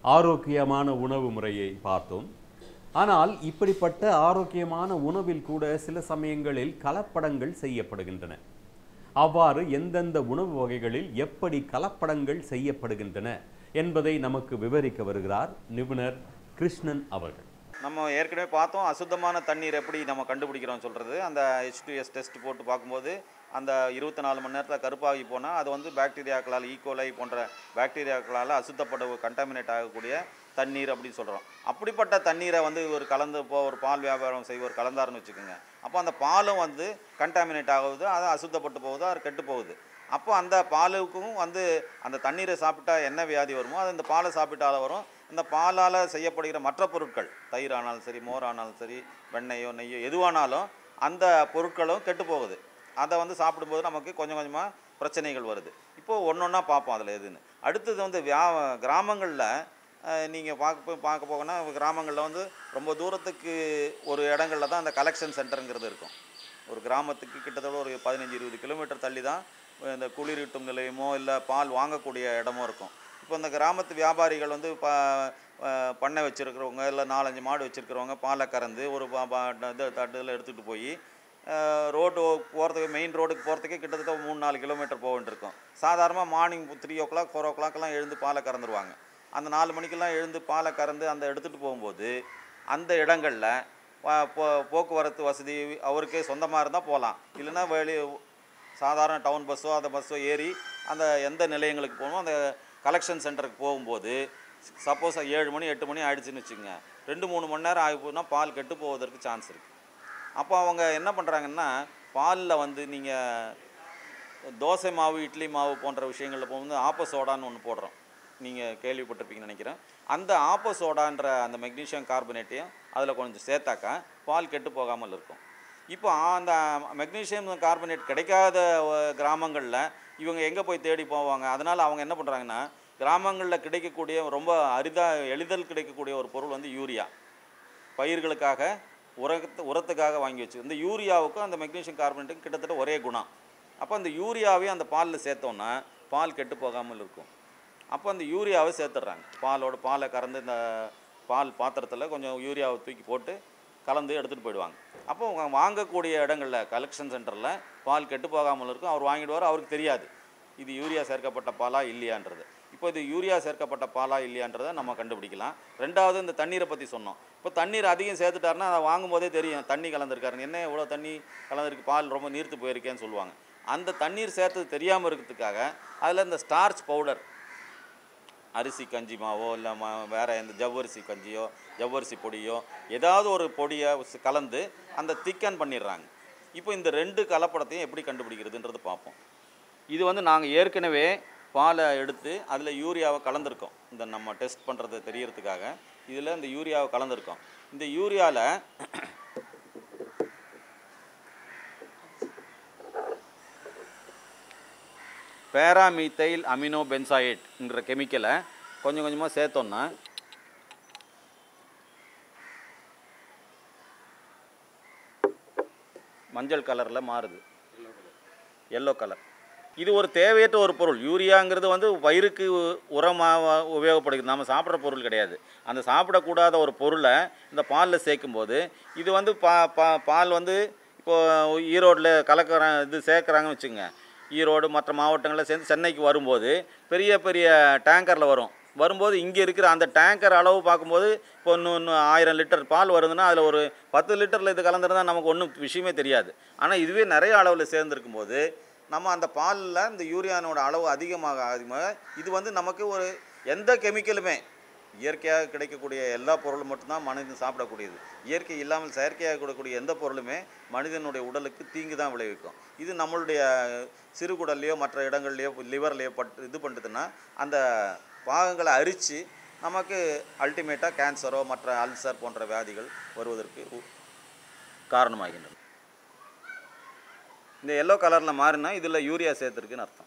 ஆரோக்கியமான உணவு முறையை பார்த்தோம் ஆனால் இப்படிப்பட்ட ஆரோக்கியமான உணவில் கூட சில சமயங்களில் கலப்படங்கள் செய்யப்படுகின்றன அவ்வாறு எந்தெந்த உணவு வகைகளில் எப்படி கலப்படங்கள் செய்யப்படுகின்றன என்பதை நமக்கு விவரிக்க வருகிறார் நிபுணர் கிருஷ்ணன் அவர்கள் நம்ம ஏற்கனவே பார்த்தோம் அசுத்தமான தண்ணீர் எப்படி நம்ம கண்டுபிடிக்கிறோம் சொல்கிறது அந்த ஹெச் டெஸ்ட் போட்டு பார்க்கும்போது அந்த இருபத்தி நாலு மணி நேரத்தில் கருப்பாகி போனால் அது வந்து பாக்டீரியாக்களால் ஈகோலை போன்ற பாக்டீரியாக்களால் அசுத்தப்பட கண்டாமினேட் ஆகக்கூடிய தண்ணீர் அப்படின்னு சொல்கிறோம் அப்படிப்பட்ட தண்ணீரை வந்து ஒரு கலந்து இப்போ ஒரு பால் வியாபாரம் செய்வோர் கலந்தாருன்னு வச்சுக்கோங்க அப்போ அந்த பாலும் வந்து கண்டாமினேட் ஆகுது அது அசுத்தப்பட்டு போகுது அது கெட்டு போகுது அப்போ அந்த பாலுக்கும் வந்து அந்த தண்ணீரை சாப்பிட்டா என்ன வியாதி வருமோ அது இந்த பாலை சாப்பிட்டால வரும் இந்த பாலால் செய்யப்படுகிற மற்ற பொருட்கள் தயிர் ஆனாலும் சரி மோர் ஆனாலும் சரி வெண்ணெயோ நெய்யோ எதுவானாலும் அந்த பொருட்களும் கெட்டு போகுது அதை வந்து சாப்பிடும்போது நமக்கு கொஞ்சம் கொஞ்சமாக பிரச்சனைகள் வருது இப்போது ஒன்று ஒன்றா பார்ப்போம் அதில் எதுன்னு அடுத்தது வந்து வியா கிராமங்களில் நீங்கள் பார்க்க பார்க்க போகனா கிராமங்களில் வந்து ரொம்ப தூரத்துக்கு ஒரு இடங்களில் தான் அந்த கலெக்ஷன் சென்டருங்கிறது இருக்கும் ஒரு கிராமத்துக்கு கிட்டத்தட்ட ஒரு பதினஞ்சு இருபது கிலோமீட்டர் தள்ளி தான் இந்த குளிரூட்டும் நிலையமோ இல்லை பால் வாங்கக்கூடிய இடமோ இருக்கும் இப்போ இந்த கிராமத்து வியாபாரிகள் வந்து ப அஹ் பண்ணை வச்சுருக்கிறவங்க இல்லை நாலஞ்சு மாடு வச்சுருக்கிறவங்க பாலை கறந்து ஒரு பா- பா- இது தட்டில் எடுத்துகிட்டு போய் ரோடு போகிறதுக்கு மெயின் ரோடுக்கு போகிறதுக்கே கிட்டத்தட்ட மூணு நாலு கிலோமீட்டர் போக வேண்டியிருக்கும் சாதாரணமாக morning three o'clock four ஓ கிளாக்லாம் எழுந்து பாலை கறந்துருவாங்க அந்த நாலு மணிக்கெல்லாம் எழுந்து பாலை கறந்து அந்த எடுத்துகிட்டு போகும்போது அந்த இடங்களில் போ- போ- போக்குவரத்து வசதி அவருக்கே சொந்தமாக இருந்தால் போகலாம் இல்லைன்னா வெளி சாதாரண டவுன் பஸ்ஸோ அந்த பஸ்ஸோ ஏறி அந்த எந்த நிலையங்களுக்கு போகணுமோ அந்த கலெக்ஷன் சென்டருக்கு போகும்போது சப்போஸ் ஏழு மணி எட்டு மணி ஆயிடுச்சுன்னு வச்சுங்க ரெண்டு மூணு மணி நேரம் ஆகி போனால் பால் கெட்டு போவதற்கு சான்ஸ் இருக்குது அப்போ அவங்க என்ன பண்ணுறாங்கன்னா பாலில் வந்து நீங்கள் தோசை மாவு இட்லி மாவு போன்ற விஷயங்களில் போகும்போது ஆப்ப சோடான்னு ஒன்று போடுறோம் நீங்கள் கேள்விப்பட்டிருப்பீங்கன்னு நினைக்கிறேன் அந்த ஆப்ப சோடான்ற அந்த மெக்னீஷியம் கார்பனேட்டையும் அதில் கொஞ்சம் சேர்த்தாக்கா பால் கெட்டு போகாமல் இருக்கும் இப்போ அந்த மெக்னீஷியம் கார்பனேட் கிடைக்காத கிராமங்களில் இவங்க எங்கே போய் தேடி போவாங்க அதனால் அவங்க என்ன பண்ணுறாங்கன்னா கிராமங்களில் கிடைக்கக்கூடிய ரொம்ப அரிதாக எளிதில் கிடைக்கக்கூடிய ஒரு பொருள் வந்து யூரியா பயிர்களுக்காக உரத்து உரத்துக்காக வாங்கி வச்சு இந்த யூரியாவுக்கும் அந்த மெக்னீஷியம் கார்பனேட்டுக்கும் கிட்டத்தட்ட ஒரே குணம் அப்போ அந்த யூரியாவையும் அந்த பாலில் சேர்த்தோன்னா பால் கெட்டு போகாமல் இருக்கும் அப்போ அந்த யூரியாவை சேர்த்துடுறாங்க பாலோட பாலை கறந்து இந்த பால் பாத்திரத்தில் கொஞ்சம் யூரியாவை தூக்கி போட்டு கலந்து எடுத்துகிட்டு போயிடுவாங்க அப்போ அவங்க வாங்கக்கூடிய இடங்களில் கலெக்ஷன் சென்டரில் பால் கெட்டு போகாமல் இருக்கும் அவர் வாங்கிடுவார் அவருக்கு தெரியாது இது யூரியா சேர்க்கப்பட்ட பாலா இல்லையான்றது இப்போ இது யூரியா சேர்க்கப்பட்ட பாலா இல்லையான்றதை நம்ம கண்டுபிடிக்கலாம் ரெண்டாவது இந்த தண்ணீரை பற்றி சொன்னோம் இப்போ தண்ணீர் அதிகம் சேர்த்துட்டாருன்னா அதை வாங்கும்போதே தெரியும் தண்ணி கலந்துருக்காருன்னு என்ன இவ்வளோ தண்ணி கலந்துருக்கு பால் ரொம்ப நீர்த்து போயிருக்கேன்னு சொல்லுவாங்க அந்த தண்ணீர் சேர்த்தது தெரியாமல் இருக்கிறதுக்காக அதில் இந்த ஸ்டார்ச் பவுடர் அரிசி கஞ்சி மாவோ இல்லை ம வேறு எந்த ஜவ்வரிசி கஞ்சியோ ஜவ்வரிசி பொடியோ ஏதாவது ஒரு பொடியை ஸ்- கலந்து அந்த திக்கன் பண்ணிடுறாங்க இப்போ இந்த ரெண்டு கலப்படத்தையும் எப்படி கண்டுபிடிக்கிறதுன்றது பார்ப்போம் இது வந்து நாங்கள் ஏற்கனவே பாலை எடுத்து அதில் யூரியாவை கலந்துருக்கோம் இந்த நம்ம டெஸ்ட் பண்ணுறது தெரியறதுக்காக இதில் இந்த யூரியாவை கலந்துருக்கோம் இந்த யூரியாவில் பேராமீத்தைல் அமினோ பென்சாயிட்ங்கிற கெமிக்கலை கொஞ்சம் கொஞ்சமாக சேர்த்தோன்னா மஞ்சள் கலரில் மாறுது எல்லோ கலர் இது ஒரு தேவையற்ற ஒரு பொருள் யூரியாங்கிறது வந்து வயிறுக்கு உரமாக உபயோகப்படுகிறது நம்ம சாப்பிட்ற பொருள் கிடையாது அந்த சாப்பிடக்கூடாத ஒரு பொருளை இந்த பாலில் சேர்க்கும்போது இது வந்து பா பா பால் வந்து இப்போது ஈரோட்டில் கலக்கிற இது சேர்க்குறாங்கன்னு வச்சுங்க ஈரோடு மற்ற மாவட்டங்களில் சேர்ந்து சென்னைக்கு வரும்போது பெரிய பெரிய டேங்கரில் வரும் வரும்போது இங்கே இருக்கிற அந்த டேங்கர் அளவு பார்க்கும்போது இப்போ இன்னும் இன்னும் ஆயிரம் லிட்டர் பால் வருதுன்னா அதில் ஒரு பத்து லிட்டரில் இது கலந்துருந்தா நமக்கு ஒன்றும் விஷயமே தெரியாது ஆனால் இதுவே நிறைய அளவில் சேர்ந்துருக்கும் போது நம்ம அந்த பாலில் இந்த யூரியானோட அளவு அதிகமாக அதிகமாக இது வந்து நமக்கு ஒரு எந்த கெமிக்கலுமே இயற்கையாக கிடைக்கக்கூடிய எல்லா பொருளும் மட்டும்தான் மனிதன் சாப்பிடக்கூடியது இயற்கை இல்லாமல் செயற்கையாக கொடுக்கக்கூடிய எந்த பொருளுமே மனிதனுடைய உடலுக்கு தீங்கு தான் விளைவிக்கும் இது நம்மளுடைய சிறுகுடல்லையோ மற்ற இடங்கள்லையோ லிவர்லையோ பட்டு இது பண்ணுறதுன்னா அந்த பாகங்களை அரித்து நமக்கு அல்டிமேட்டாக கேன்சரோ மற்ற அல்சர் போன்ற வியாதிகள் வருவதற்கு உ- காரணமாகின்றன இந்த எல்லோ கலரில் மாறினா இதில் யூரியா சேர்த்துருக்குன்னு அர்த்தம்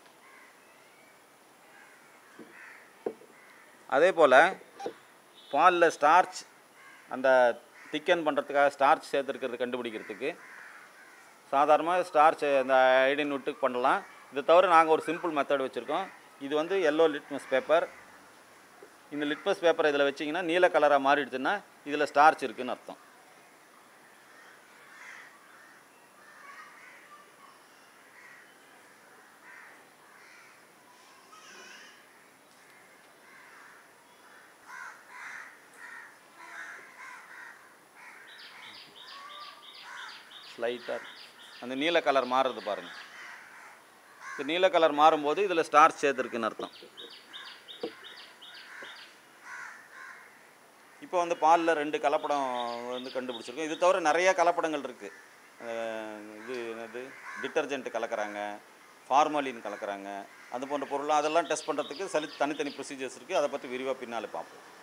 அதே போல் பாலில் ஸ்டார்ச் அந்த திக்கன் பண்ணுறதுக்காக ஸ்டார்ச் சேர்த்துருக்கிறது கண்டுபிடிக்கிறதுக்கு சாதாரணமாக ஸ்டார்ச் அந்த ஐடின் விட்டு பண்ணலாம் இதை தவிர நாங்கள் ஒரு சிம்பிள் மெத்தட் வச்சுருக்கோம் இது வந்து எல்லோ லிட்மஸ் பேப்பர் இந்த லிட்மஸ் பேப்பரை இதில் வச்சிங்கன்னா நீல கலராக மாறிடுச்சுன்னா இதில் ஸ்டார்ச் இருக்குன்னு அர்த்தம் ஸ்லைட்டாக அந்த நீல கலர் மாறுறது பாருங்கள் இந்த நீல கலர் மாறும்போது இதில் ஸ்டார்ச் சேர்த்துருக்குன்னு அர்த்தம் இப்போ வந்து பாலில் ரெண்டு கலப்படம் வந்து கண்டுபிடிச்சிருக்கோம் இது தவிர நிறைய கலப்படங்கள் இருக்குது இது என்னது டிட்டர்ஜென்ட் கலக்கிறாங்க ஃபார்மாலின் கலக்கிறாங்க அது போன்ற பொருள் அதெல்லாம் டெஸ்ட் பண்ணுறதுக்கு சளி தனித்தனி ப்ரொசீஜர்ஸ் இருக்குது அதை பற்றி விரிவாக பின்னால் பார்ப்போம்